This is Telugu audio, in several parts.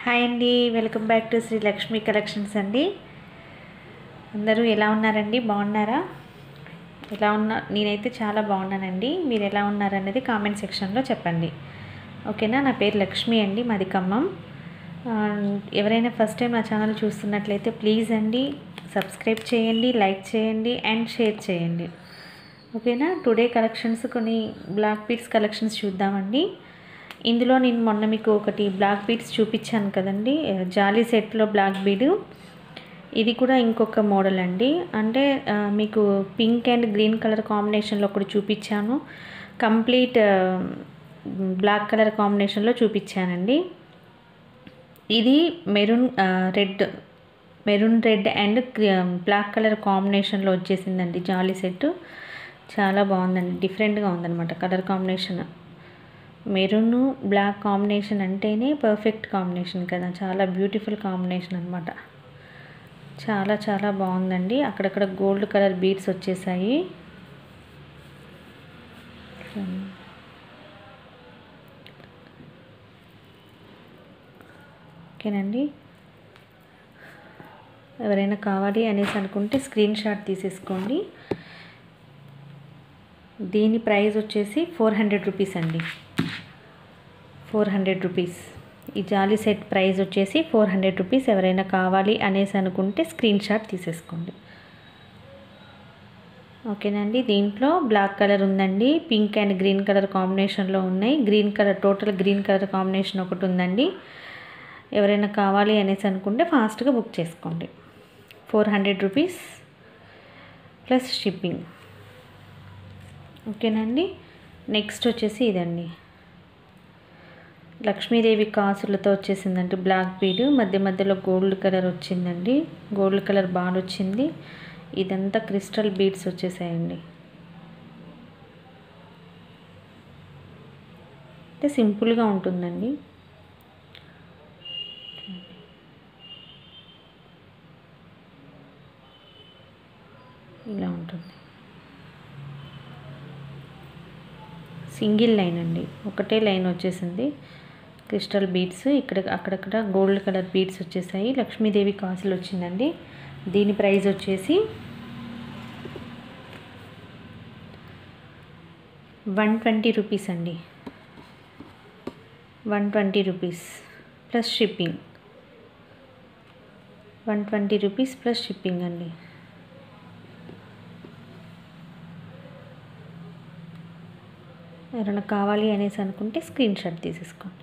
హాయ్ అండి welcome back to Sri Lakshmi collections అండి అందరూ ఎలా ఉన్నారండి బాగున్నారా ఎలా ఉన్నా నేనైతే చాలా బాగున్నానండి మీరు ఎలా ఉన్నారనేది కామెంట్ సెక్షన్లో చెప్పండి ఓకేనా నా పేరు లక్ష్మి అండి మాది ఖమ్మం ఆ, ఎవరైనా ఫస్ట్ టైం నా ఛానల్ చూస్తున్నట్లయితే ప్లీజ్ అండి సబ్స్క్రైబ్ చేయండి లైక్ చేయండి అండ్ షేర్ చేయండి ఓకేనా టుడే కలెక్షన్స్ కొన్ని బ్లాక్ బీడ్స్ కలెక్షన్స్ చూద్దామండి ఇందులో నేను మొన్న మీకు ఒకటి బ్లాక్ బీడ్స్ చూపించాను కదండి జాలీ సెట్లో బ్లాక్ బీడ్ ఇది కూడా ఇంకొక మోడల్ అండి అంటే ఆ, మీకు పింక్ అండ్ గ్రీన్ కలర్ కాంబినేషన్లో ఒకటి చూపించాను కంప్లీట్ బ్లాక్ కలర్ కాంబినేషన్లో చూపించానండి ఇది maroon red maroon red and black colour కాంబినేషన్లో వచ్చేసిందండి జాలీ సెట్ చాలా బాగుందండి డిఫరెంట్గా ఉందన్నమాట colour combination maroon black combination అంటేనే పర్ఫెక్ట్ కాంబినేషన్ కదా చాలా బ్యూటిఫుల్ కాంబినేషన్ అనమాట చాలా చాలా బాగుందండి అక్కడక్కడ గోల్డ్ కలర్ బీడ్స్ వచ్చేసాయి ఓకేనండి ఎవరైనా కావాలి అనేసి అనుకుంటే స్క్రీన్ షాట్ తీసేసుకోండి దీని ప్రైస్ వచ్చేసి ఫోర్ హండ్రెడ్ రూపీస్ అండి ఫోర్ హండ్రెడ్ రూపీస్ ఈ జాలీ సెట్ ప్రైస్ వచ్చేసి ఫోర్ హండ్రెడ్ రూపీస్ ఎవరైనా కావాలి అనేసి అనుకుంటే స్క్రీన్ షాట్ తీసేసుకోండి ఓకేనండి దీంట్లో బ్లాక్ కలర్ ఉందండి పింక్ అండ్ గ్రీన్ కలర్ కాంబినేషన్లో ఉన్నాయి green colour total green colour combination ఒకటి ఉందండి ఎవరైనా కావాలి అనేసి అనుకుంటే ఫాస్ట్గా బుక్ చేసుకోండి four hundred rupees plus shipping ఓకేనండి నెక్స్ట్ వచ్చేసి ఇదండి లక్ష్మీదేవి కాసులతో వచ్చేసిందండి బ్లాక్ బీడ్ మధ్య మధ్యలో గోల్డ్ కలర్ వచ్చిందండి గోల్డ్ కలర్ బాల్ వచ్చింది ఇదంతా క్రిస్టల్ బీడ్స్ వచ్చేసాయండి అంటే సింపుల్గా ఉంటుందండి ఇలా ఉంటుంది సింగిల్ లైన్ అండి ఒకటే లైన్ వచ్చేసింది క్రిస్టల్ బీడ్స్ ఇక్కడ అక్కడక్కడ గోల్డ్ కలర్ బీడ్స్ వచ్చేసాయి లక్ష్మీదేవి కాసులు వచ్చిందండి దీని ప్రైస్ వచ్చేసి వన్ ట్వంటీ రూపీస్ అండి one twenty rupees plus shipping one twenty rupees plus shipping అండి ఎవరైనా కావాలి అనేసి అనుకుంటే స్క్రీన్ షాట్ తీసేసుకోండి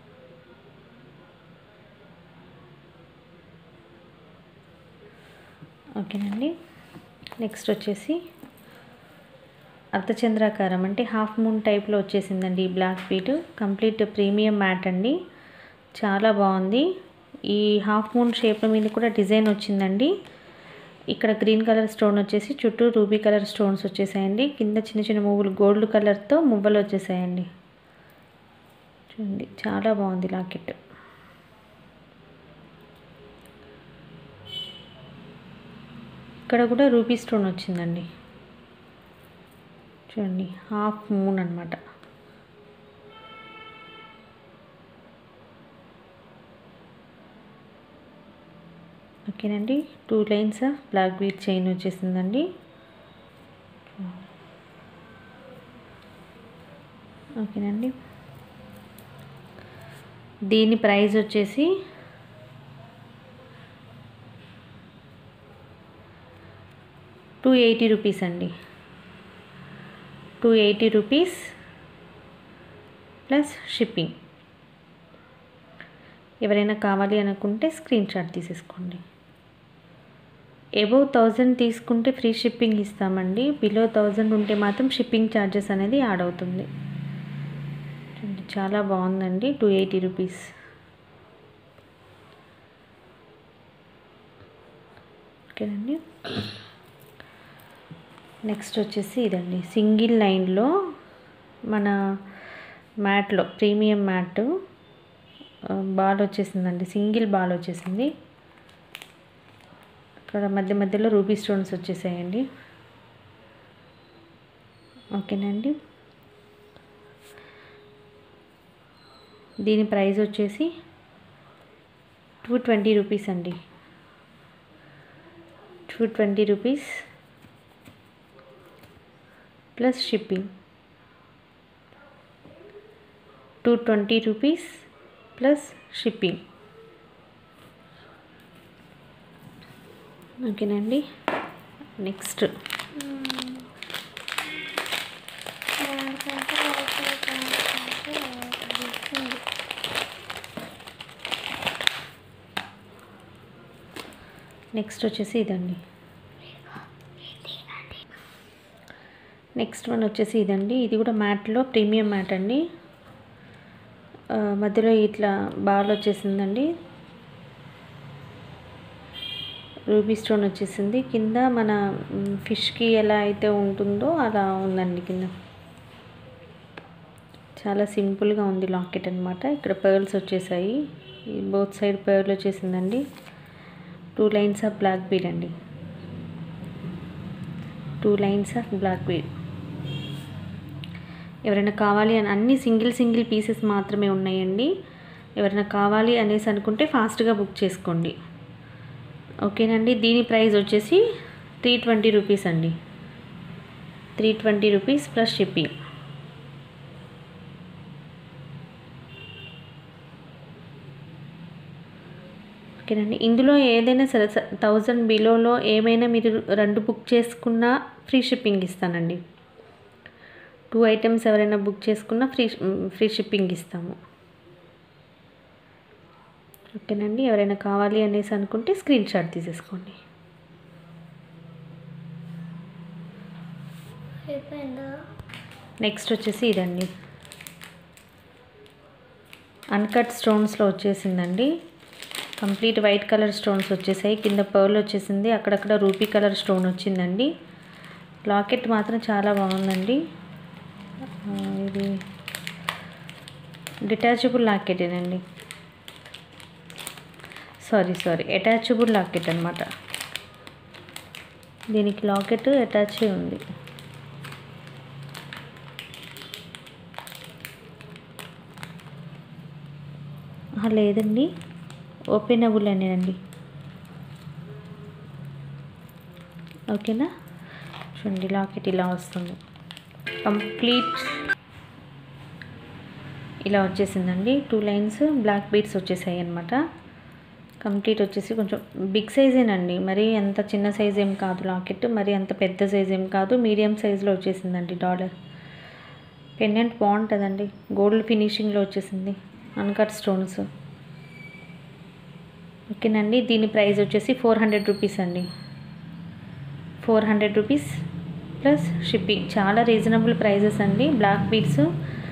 ఓకేనండి నెక్స్ట్ వచ్చేసి అర్ధచంద్రాకారం అంటే హాఫ్ మూన్ టైప్లో వచ్చేసిందండి ఈ black bead complete premium matte అండి చాలా బాగుంది ఈ హాఫ్ మూన్ షేప్ మీద కూడా డిజైన్ వచ్చిందండి ఇక్కడ గ్రీన్ కలర్ స్టోన్ వచ్చేసి చుట్టూ రూబీ కలర్ స్టోన్స్ వచ్చేసాయండి కింద చిన్న చిన్న మువ్వులు గోల్డ్ కలర్తో మువ్వలు వచ్చేసాయండి చూడండి చాలా బాగుంది లాకెట్ ఇక్కడ కూడా రూబీ స్టోన్ వచ్చిందండి చూడండి హాఫ్ మూన్ అనమాట ఓకేనండి two lines black bead chain వచ్చేసిందండి ఓకేనండి దీని ప్రైస్ వచ్చేసి టూ ఎయిటీ రూపీస్ అండి two eighty rupees plus shipping ఎవరైనా కావాలి అనుకుంటే స్క్రీన్ షాట్ తీసేసుకోండి ఎబోవ్ థౌజండ్ తీసుకుంటే ఫ్రీ షిప్పింగ్ ఇస్తామండి బిలో థౌజండ్ ఉంటే మాత్రం షిప్పింగ్ ఛార్జెస్ అనేది యాడ్ అవుతుంది చూడండి, చాలా బాగుందండి టూ ఎయిటీ రూపీస్ ఓకేనండి నెక్స్ట్ వచ్చేసి ఇదండి సింగిల్ లైన్లో మన మ్యాట్లో ప్రీమియం మ్యాట్ బాల్ వచ్చేసిందండి సింగిల్ బాల్ వచ్చేసింది ఇక్కడ మధ్య మధ్యలో రూబీ స్టోన్స్ వచ్చేసాయండి ఓకేనండి దీని ప్రైస్ వచ్చేసి టూ ట్వంటీ రూపీస్ అండి two twenty rupees plus shipping two twenty rupees plus shipping ఓకేనండి నెక్స్ట్ నెక్స్ట్ వచ్చేసి ఇదండి నెక్స్ట్ వన్ వచ్చేసి ఇదండి ఇది కూడా మ్యాట్లో ప్రీమియం మ్యాట్ అండి ఆ, మధ్యలో ఇట్లా బాల్ వచ్చేసిందండి రూబీ స్టోన్ వచ్చేసింది కింద మన మ్, ఫిష్కి ఎలా అయితే ఉంటుందో అలా ఉందండి కింద చాలా సింపుల్గా ఉంది లాకెట్ అనమాట ఇక్కడ పర్ల్స్ వచ్చేసాయి ఈ బోత్ సైడ్ పర్ల్ వచ్చేసిందండి two lines of black bead అండి two lines of black bead ఎవరైనా కావాలి అని అన్ని సింగిల్ సింగిల్ పీసెస్ మాత్రమే ఉన్నాయండి ఎవరైనా కావాలి అనేసి అనుకుంటే ఫాస్ట్గా బుక్ చేసుకోండి ఓకేనండి దీని ప్రైస్ వచ్చేసి త్రీ ట్వంటీ రూపీస్ అండి three twenty rupees plus shipping ఓకేనండి ఇందులో ఏదైనా సరే థౌజండ్ బిలోలో ఏమైనా మీరు రెండు బుక్ చేసుకున్నా ఫ్రీ షిప్పింగ్ ఇస్తానండి టూ ఐటమ్స్ ఎవరైనా బుక్ చేసుకున్నా ఫ్రీ ఫ్రీ షిప్పింగ్ ఇస్తాము ఓకేనండి ఎవరైనా కావాలి అనేసి అనుకుంటే స్క్రీన్ షాట్ తీసేసుకోండి అయిపోయిందా నెక్స్ట్ వచ్చేసి ఇదండి అన్కట్ స్టోన్స్లో వచ్చేసిందండి కంప్లీట్ వైట్ కలర్ స్టోన్స్ వచ్చేసాయి కింద పర్ల్ వచ్చేసింది అక్కడక్కడ రూపీ కలర్ స్టోన్ వచ్చిందండి లాకెట్ మాత్రం చాలా బాగుందండి ఆ, ఇది డిటాచబుల్ లాకెటేనండి సారీ సారీ అటాచబుల్ లాకెట్ అనమాట దీనికి లాకెట్ అటాచ్ ఉంది ఆహా, లేదండి ఓపెనబుల్ అనేనండి ఓకేనా చూడండి లాకెట్ ఇలా వస్తుంది కంప్లీట్ ఇలా వచ్చేసిందండి టూ లైన్స్ బ్లాక్ బీడ్స్ వచ్చేసాయి అనమాట కంప్లీట్ వచ్చేసి కొంచెం బిగ్ సైజేనండి మరీ అంత చిన్న సైజ్ ఏం కాదు లాకెట్ మరి అంత పెద్ద సైజ్ ఏం కాదు మీడియం సైజులో వచ్చేసిందండి డాలర్ పెండెంట్ బాగుంటుందండి గోల్డ్ ఫినిషింగ్లో వచ్చేసింది అన్కట్ స్టోన్స్ ఓకేనండి దీని ప్రైస్ వచ్చేసి ఫోర్ హండ్రెడ్ రూపీస్ అండి four hundred rupees plus shipping చాలా రీజనబుల్ ప్రైజెస్ అండి బ్లాక్ బీడ్స్